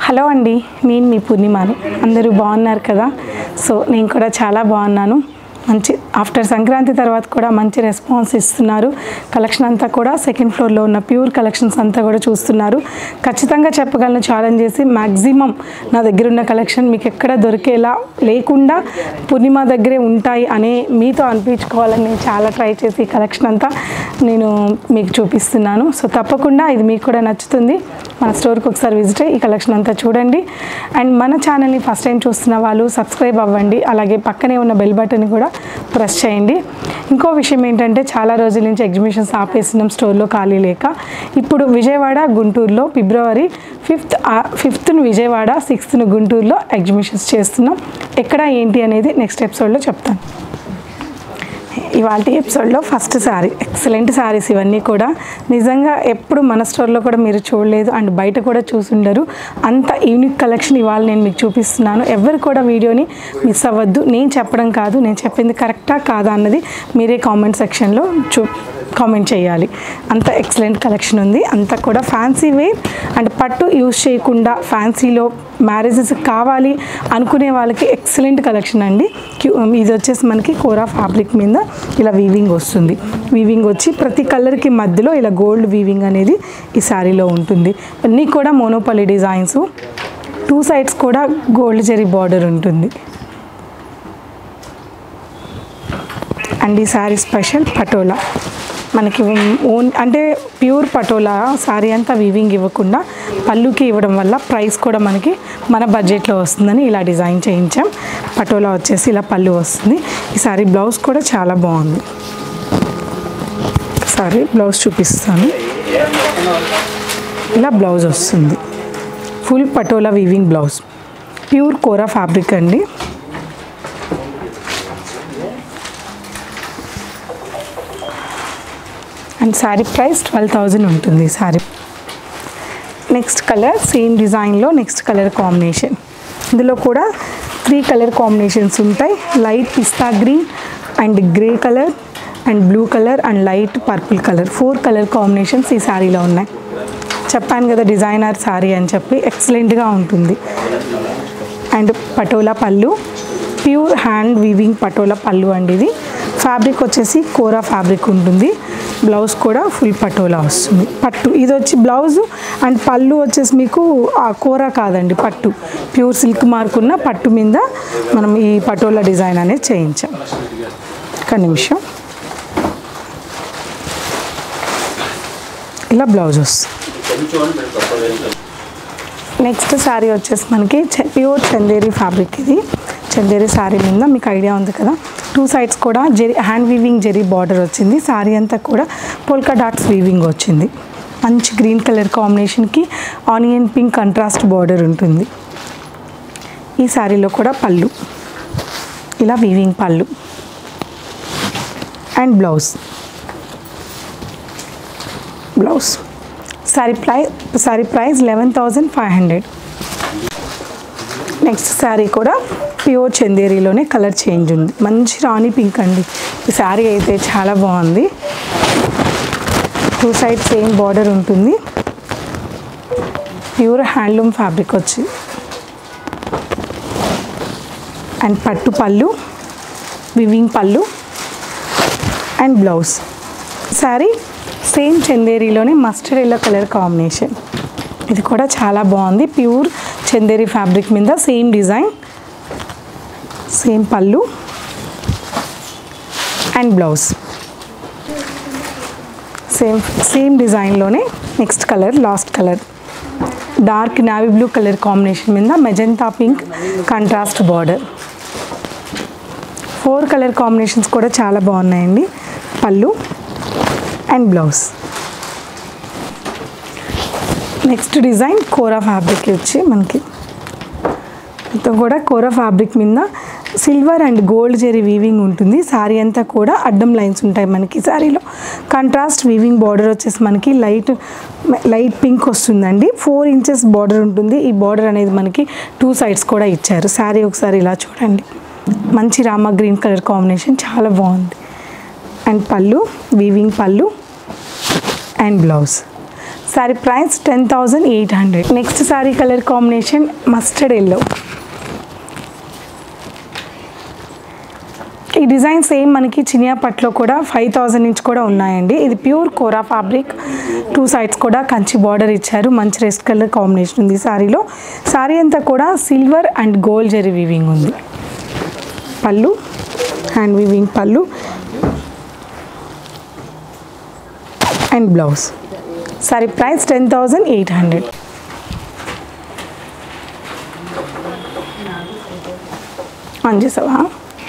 hello అండి నేను మీ పూర్ణిమాని అందరూ బాగున్నారు కదా సో నేను కూడా చాలా బాగున్నాను మంచి ఆఫ్టర్ సంక్రాంతి తర్వాత కూడా మంచి రెస్పాన్స్ ఇస్తున్నారు కలెక్షన్ అంతా కూడా సెకండ్ ఫ్లోర్లో ఉన్న ప్యూర్ కలెక్షన్స్ అంతా కూడా చూస్తున్నారు ఖచ్చితంగా చెప్పగలను ఛాలెంజ్ చేసి మ్యాక్సిమం నా దగ్గర ఉన్న కలెక్షన్ మీకు ఎక్కడ దొరికేలా లేకుండా పూర్ణిమ దగ్గరే ఉంటాయి అనే మీతో అనిపించుకోవాలని నేను చాలా ట్రై చేసి ఈ కలెక్షన్ అంతా నేను మీకు చూపిస్తున్నాను సో తప్పకుండా ఇది మీకు కూడా నచ్చుతుంది మన స్టోర్కి ఒకసారి విజిట్ అయ్యి ఈ కలెక్షన్ అంతా చూడండి అండ్ మన ఛానల్ని ఫస్ట్ టైం చూస్తున్న వాళ్ళు సబ్స్క్రైబ్ అవ్వండి అలాగే పక్కనే ఉన్న బెల్ బటన్ కూడా ప్రెస్ చేయండి ఇంకో విషయం ఏంటంటే చాలా రోజుల నుంచి ఎగ్జిబిషన్స్ ఆపేసినాం స్టోర్లో ఖాళీ లేక ఇప్పుడు విజయవాడ గుంటూరులో ఫిబ్రవరి ఫిఫ్త్ ఫిఫ్త్ను విజయవాడ సిక్స్త్ను గుంటూరులో ఎగ్జిబిషన్స్ చేస్తున్నాం ఎక్కడ ఏంటి అనేది నెక్స్ట్ ఎపిసోడ్లో చెప్తాను ఇవాళ ఎపిసోడ్లో ఫస్ట్ శారీ ఎక్సలెంట్ శారీస్ ఇవన్నీ కూడా నిజంగా ఎప్పుడు మన స్టోర్లో కూడా మీరు చూడలేదు అండ్ బయట కూడా చూసుండరు అంత యూనిక్ కలెక్షన్ ఇవాళ నేను మీకు చూపిస్తున్నాను ఎవరు కూడా వీడియోని మిస్ అవ్వద్దు నేను చెప్పడం కాదు నేను చెప్పింది కరెక్టా కాదా అన్నది మీరే కామెంట్ సెక్షన్లో చూ కామెంట్ చేయాలి అంత ఎక్సలెంట్ కలెక్షన్ ఉంది అంతా కూడా ఫ్యాన్సీ వేర్ అండ్ పట్టు యూజ్ చేయకుండా ఫ్యాన్సీలో మ్యారేజెస్ కావాలి అనుకునే వాళ్ళకి ఎక్సలెంట్ కలెక్షన్ అండి క్యూ- ఇది వచ్చేసి మనకి కోరా ఫ్యాబ్రిక్ మీద ఇలా వీవింగ్ వస్తుంది వీవింగ్ వచ్చి ప్రతి కలర్కి మధ్యలో ఇలా గోల్డ్ వీవింగ్ అనేది ఈ శారీలో ఉంటుంది అన్నీ కూడా మోనోపలి డిజైన్స్ టూ సైడ్స్ కూడా గోల్డ్ జెరీ బార్డర్ ఉంటుంది అండ్ ఈ శారీ స్పెషల్ పటోలా మనకి ఓన్ అంటే ప్యూర్ పటోలా శారీ అంతా వీవింగ్ ఇవ్వకుండా పళ్ళుకి ఇవ్వడం వల్ల ప్రైస్ కూడా మనకి మన బడ్జెట్లో వస్తుందని ఇలా డిజైన్ చేయించాం పటోలా వచ్చేసి ఇలా పళ్ళు వస్తుంది ఈ శారీ బ్లౌజ్ కూడా చాలా బాగుంది సారీ బ్లౌజ్ చూపిస్తాను ఇలా బ్లౌజ్ వస్తుంది full patola weaving blouse pure kora fabric అండి and sari price twelve thousand ఉంటుంది శారీ నెక్స్ట్ కలర్ సేమ్ డిజైన్లో నెక్స్ట్ కలర్ కాంబినేషన్ ఇందులో కూడా త్రీ కలర్ కాంబినేషన్స్ ఉంటాయి light pista green and grey colour and blue colour and light purple colour four colour combinations ఈ శారీలో ఉన్నాయి చెప్పాను కదా డిజైనర్ శారీ అని చెప్పి ఎక్సలెంట్గా ఉంటుంది అండ్ పటోలా పళ్ళు ప్యూర్ హ్యాండ్ వీవింగ్ పటోలా పళ్ళు అండి ఇది ఫ్యాబ్రిక్ వచ్చేసి కోరా ఫ్యాబ్రిక్ ఉంటుంది బ్లౌజ్ కూడా ఫుల్ పటోలా వస్తుంది పట్టు ఇది వచ్చి బ్లౌజ్ అండ్ పళ్ళు వచ్చేసి మీకు ఆ కోరా కాదండి పట్టు ప్యూర్ సిల్క్ మార్క్ ఉన్న పట్టు మీద మనం ఈ పటోలా డిజైన్ అనేది చేయించాం ఒక నిమిషం ఇలా బ్లౌజ్ వస్తుంది నెక్స్ట్ శారీ వచ్చేసి మనకి చ- ప్యూర్ చందేరి ఫ్యాబ్రిక్ ఇది చందేరి శారీ మీద మీకు ఐడియా ఉంది కదా టూ సైడ్స్ కూడా zari hand weaving zari border వచ్చింది శారీ అంతా కూడా పోల్కా డాట్స్ వీవింగ్ వచ్చింది మంచి గ్రీన్ కలర్ కాంబినేషన్కి ఆనియన్ పింక్ కంట్రాస్ట్ బార్డర్ ఉంటుంది ఈ శారీలో కూడా పళ్ళు ఇలా weaving pallu and blouse blouse sari price sari price eleven thousand five hundred next sari కూడా ప్యూర్ చందేరిలోనే కలర్ చేంజ్ ఉంది మంచి రాణి పింక్ అండి ఈ శారీ అయితే చాలా బాగుంది టూ సైడ్ సేమ్ బార్డర్ ఉంటుంది ప్యూర్ హ్యాండ్లూమ్ ఫ్యాబ్రిక్ వచ్చి అండ్ పట్టు pallu weaving pallu and blouse sari same చందేరిలోనే మస్టర్డ్ ఎల్లో కలర్ కాంబినేషన్ ఇది కూడా చాలా బాగుంది ప్యూర్ చందేరి ఫ్యాబ్రిక్ మీద same design same pallu and blouse same same డిజైన్లోనే next colour last colour dark navy blue colour combination మీద magenta pink contrast border four colour combinations కూడా చాలా బాగున్నాయండి pallu and blouse next design Kora fabric వచ్చి మనకి మొత్తం కూడా కోరా ఫ్యాబ్రిక్ మీద silver and gold zari weaving ఉంటుంది శారీ అంతా కూడా అడ్డం లైన్స్ ఉంటాయి మనకి శారీలో కాంట్రాస్ట్ వీవింగ్ బార్డర్ వచ్చేసి మనకి లైట్ లైట్ పింక్ వస్తుందండి ఫోర్ ఇంచెస్ బార్డర్ ఉంటుంది ఈ బార్డర్ అనేది మనకి టూ సైడ్స్ కూడా ఇచ్చారు శారీ ఒకసారి ఇలా చూడండి మంచి రామా గ్రీన్ కలర్ కాంబినేషన్ చాలా బాగుంది and pallu weaving pallu and blouse sari price ten thousand eight hundred next sari colour combination mustard yellow ఈ డిజైన్ సేమ్ మనకి చినియా పట్లో కూడా ఫైవ్ థౌజండ్ నుంచి కూడా ఉన్నాయండి ఇది pure kora fabric two sides కూడా కంచి బార్డర్ ఇచ్చారు మంచి రెస్ట్ కలర్ కాంబినేషన్ ఉంది శారీలో శారీ అంతా కూడా silver and gold zari weaving ఉంది pallu hand weaving pallu and blouse sari price ten thousand eight hundred on చేసావా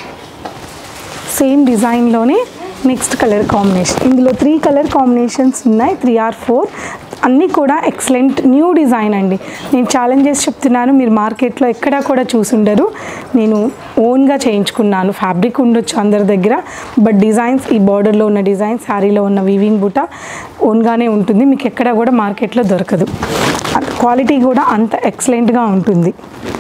సేమ్ డిజైన్లోనే నెక్స్ట్ కలర్ కాంబినేషన్ ఇందులో త్రీ కలర్ కాంబినేషన్స్ ఉన్నాయి త్రీ ఆర్ ఫోర్ అన్నీ కూడా ఎక్సలెంట్ న్యూ డిజైన్ అండి నేను ఛాలెంజ్ చేసి చెప్తున్నాను మీరు మార్కెట్లో ఎక్కడా కూడా చూసుండరు నేను ఓన్గా చేయించుకున్నాను ఫ్యాబ్రిక్ ఉండొచ్చు అందరి దగ్గర బట్ డిజైన్స్ ఈ బార్డర్లో ఉన్న డిజైన్ శారీలో ఉన్న వీవింగ్ బుట్ట ఓన్గానే ఉంటుంది మీకు ఎక్కడ కూడా మార్కెట్లో దొరకదు క్వాలిటీ కూడా అంత ఎక్సలెంట్గా ఉంటుంది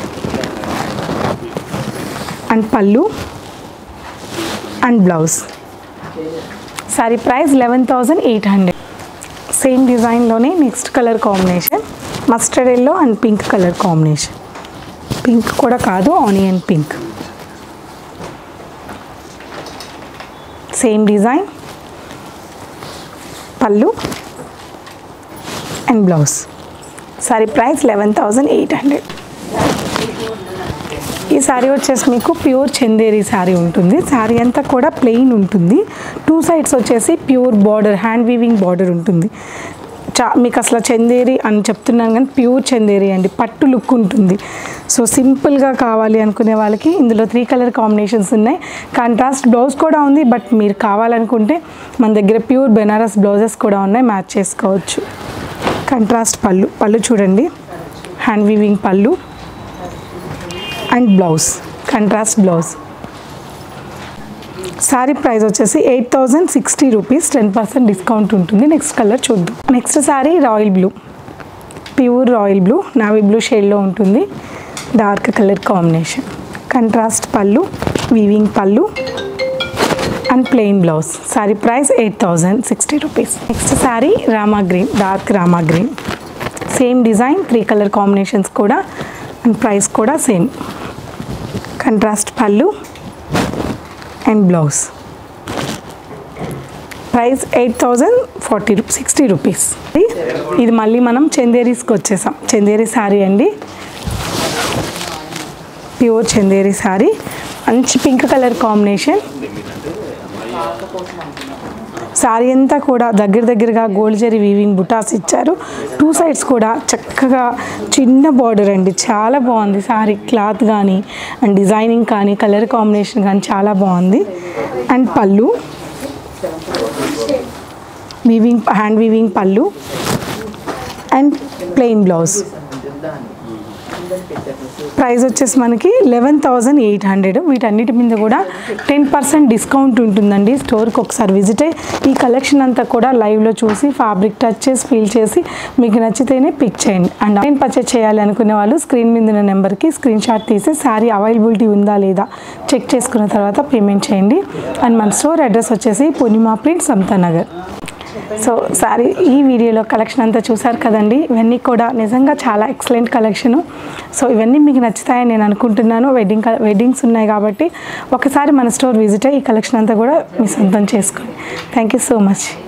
and pallu and blouse sari price eleven thousand eight hundred same డిజైన్లోనే next colour combination mustard yellow and pink colour combination pink కూడా కాదు onion pink same design pallu and blouse sari price eleven thousand eight hundred ఈ శారీ వచ్చేసి మీకు ప్యూర్ చందేరి శారీ ఉంటుంది శారీ అంతా కూడా plain ఉంటుంది టూ సైడ్స్ వచ్చేసి pure border hand weaving border ఉంటుంది చా మీకు అసలు చందేరి అని చెప్తున్నాను కానీ ప్యూర్ చందేరి అండి పట్టు లుక్ ఉంటుంది సో సింపుల్గా కావాలి అనుకునే వాళ్ళకి ఇందులో త్రీ కలర్ కాంబినేషన్స్ ఉన్నాయి కాంట్రాస్ట్ బ్లౌజ్ కూడా ఉంది బట్ మీరు కావాలనుకుంటే మన దగ్గర ప్యూర్ బెనారస్ బ్లౌజెస్ కూడా ఉన్నాయి మ్యాచ్ చేసుకోవచ్చు కంట్రాస్ట్ పళ్ళు పళ్ళు చూడండి hand weaving pallu and blouse contrast blouse sari price వచ్చేసి eight thousand sixty rupees ten percent discount ఉంటుంది నెక్స్ట్ కలర్ చూద్దాం next sari royal blue pure royal blue navy blue షేడ్లో ఉంటుంది dark colour combination contrast pallu weaving pallu and plain blouse sari price eight thousand sixty rupees next sari Rama green dark Rama green same design three colour combinations కూడా and price కూడా same contrast పళ్ళు and blouse price eight thousand forty రూ sixty rupees ఇది మళ్ళీ మనం చందేరీస్కి వచ్చేసాం చందేరి శారీ అండి pure Chanderi sari మంచి పింక్ కలర్ కాంబినేషన్ శారీ అంతా కూడా దగ్గర దగ్గరగా గోల్డ్ జరీ వీవింగ్ బుటాస్ ఇచ్చారు టూ సైడ్స్ కూడా చక్కగా చిన్న బార్డర్ అండి చాలా బాగుంది శారీ క్లాత్ కానీ అండ్ డిజైనింగ్ కానీ కలర్ కాంబినేషన్ కానీ చాలా బాగుంది and pallu weaving hand weaving pallu and plain blouse price వచ్చేసి మనకి లెవెన్ థౌజండ్ ఎయిట్ హండ్రెడ్ వీటన్నిటి మీద కూడా టెన్ పర్సెంట్ డిస్కౌంట్ ఉంటుందండి స్టోర్కి ఒకసారి విజిట్ అయ్యి ఈ కలెక్షన్ అంతా కూడా లైవ్లో చూసి ఫ్యాబ్రిక్ టచ్ చేసి ఫీల్ చేసి మీకు నచ్చితేనే పిక్ చేయండి అండ్ ఆన్లైన్ పర్చేస్ చేయాలి అనుకునే వాళ్ళు స్క్రీన్ మీద ఉన్న నెంబర్కి స్క్రీన్ షాట్ తీసి శారీ అవైలబిలిటీ ఉందా లేదా చెక్ చేసుకున్న తర్వాత పేమెంట్ చేయండి అండ్ మన స్టోర్ అడ్రస్ వచ్చేసి Purnima print Samatha Nagar so sorry ఈ వీడియోలో కలెక్షన్ అంతా చూసారు కదండి ఇవన్నీ కూడా నిజంగా చాలా ఎక్సలెంట్ కలెక్షను సో ఇవన్నీ మీకు నచ్చుతాయని నేను అనుకుంటున్నాను వెడ్డింగ్ వెడ్డింగ్స్ ఉన్నాయి కాబట్టి ఒకసారి మన స్టోర్ విజిట్ అయ్యి ఈ కలెక్షన్ అంతా కూడా మీ సొంతం చేసుకోండి థ్యాంక్ యూ సో మచ్